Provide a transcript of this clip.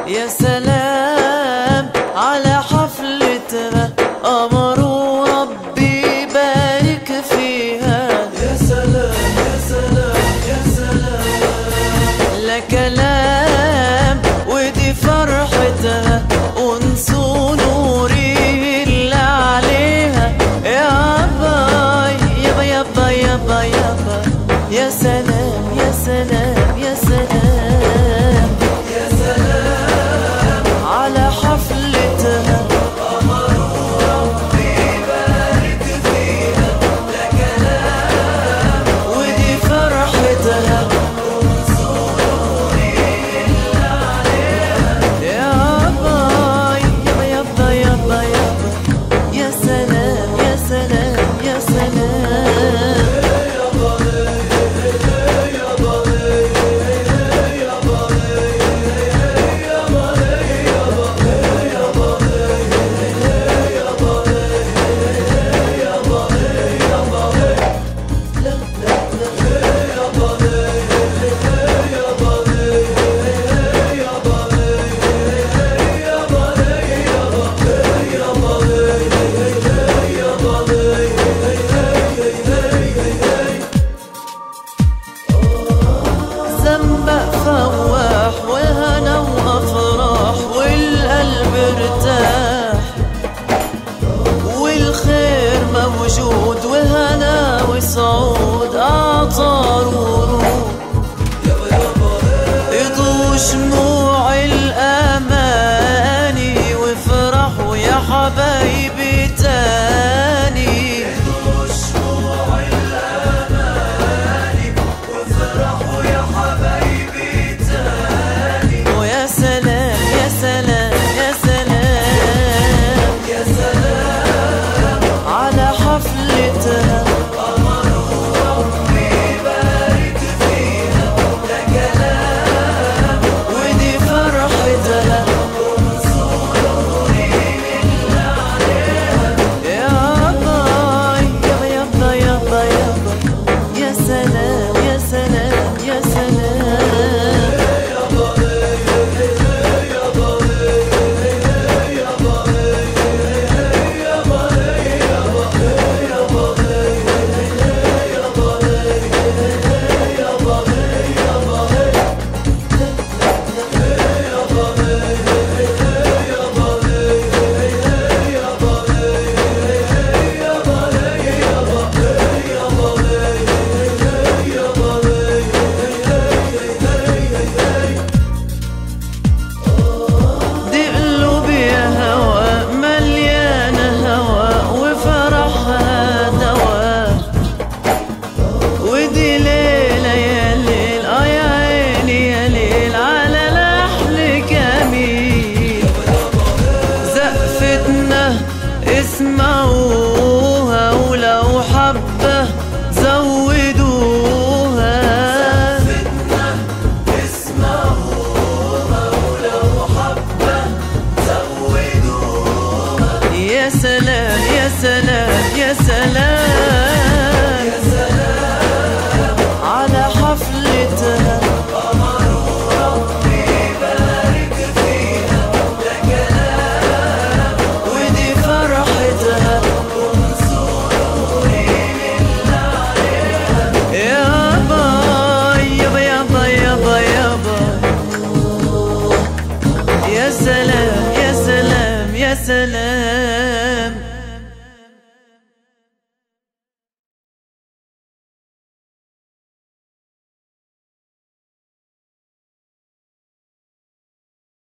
يا سلام على حفلتها أمروا ربي بارك فيها يا سلام يا سلام يا سلام لا كلام ودي فرحتها أنس نوري اللي عليها يابا يابا يابا يابا يابا يا سلام يا سلام يا سلام يا سلام على حفلتها ربي بارك فيها لا كلام ودي فرحتها يابا يابا يابا يابا يابا يا سلام يا سلام يا سلام ذنبق فواح وهنا وافراح والقلب ارتاح والخير موجود وهنا وسعود اعطار وروح يضوي شموع الاماني وافرحوا يا حبايبي تاني وشموع الأماني وافرحوا يا حبايبي تاني ويا سلام يا سلام يا سلام يا سلام على حفلتها ربي بارك فيها لا كلام ودي فرحتها يابا يابا يابا يابا يابا يا سلام يا سلام يا سلام دي قلوب يا هوا مليانة هوا وفرحها دوا ودي ليلة يا ليل اه يا عيني يا ليل على لحن جميل زقفتنا اسمعوها ولو حبة زودوها اسمعوها ولو حبة زودوها يا سلام يا سلام يا سلام يا سلام على حفلتها ربي بارك فيها لا كلام ودي فرحتها يابا يابا يابا يابا يابا يا سلام يا سلام يا سلام